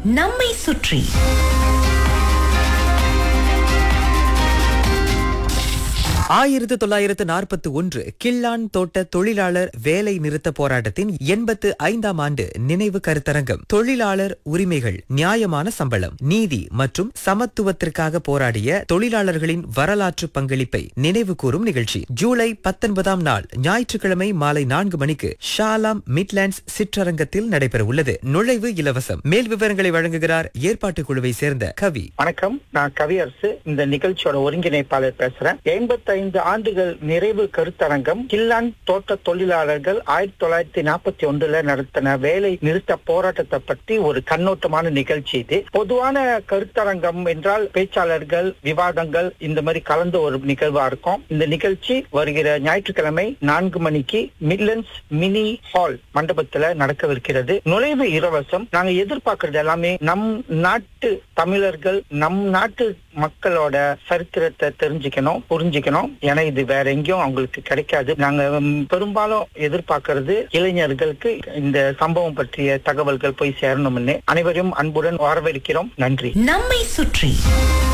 நம்மை சுற்றி ஆயிரத்து தொள்ளாயிரத்து நாற்பத்தி ஒன்று கிள்ளான் தோட்ட தொழிலாளர் வேலை நிறுத்த போராட்டத்தின் எண்பத்து ஐந்தாம் ஆண்டு நினைவு கருத்தரங்கம் தொழிலாளர் உரிமைகள் நியாயமான சம்பளம் நீதி மற்றும் சமத்துவத்திற்காக போராடிய தொழிலாளர்களின் வரலாற்று பங்களிப்பை நினைவு கூறும் நிகழ்ச்சி ஜூலை பத்தொன்பதாம் நாள் ஞாயிற்றுக்கிழமை மாலை நான்கு மணிக்கு ஷாலாம் மிட்லாண்ட்ஸ் சிற்றரங்கத்தில் நடைபெற உள்ளது நுழைவு இலவசம் மேல் விவரங்களை வழங்குகிறார் ஏற்பாட்டு குழுவை சேர்ந்த கவி வணக்கம் நான் கவியரசு இந்த நிகழ்ச்சியோட ஒருங்கிணைப்பாளர் பேசுறேன் எண்பத்தைந்து ஆண்டுகள் நிறைவு கருத்தரங்கம் கில்லான் தோட்ட தொழிலாளர்கள் ஆயிரத்தி தொள்ளாயிரத்தி நாற்பத்தி ஒன்றுல நடத்தின வேலை நிறுத்த போராட்டத்தை பற்றி ஒரு கண்ணோட்டமான நிகழ்ச்சி இது பொதுவான கருத்தரங்கம் என்றால் பேச்சாளர்கள் விவாதங்கள் இந்த மாதிரி கலந்த ஒரு நிகழ்வா இருக்கும் இந்த நிகழ்ச்சி வருகிற ஞாயிற்றுக்கிழமை நான்கு மணிக்கு மிட்லண்ட்ஸ் மினி ஹால் மண்டபத்துல நடக்கவிருக்கிறது நுழைவு இலவசம் நாங்க எதிர்பார்க்கறது எல்லாமே நம் நாட்டு தமிழர்கள் நம் நாட்டு மக்களோட சரித்திரத்தை தெரிஞ்சுக்கணும் புரிஞ்சுக்கணும் ஏன்னா இது வேற எங்கேயும் அவங்களுக்கு கிடைக்காது நாங்க ம், பெரும்பாலும் எதிர்பார்க்கறது இளைஞர்களுக்கு இந்த சம்பவம் பற்றிய தகவல்கள் போய் சேரணும்னு அனைவரையும் அன்புடன் வரவேற்கிறோம் நன்றி நம்மை சுற்றி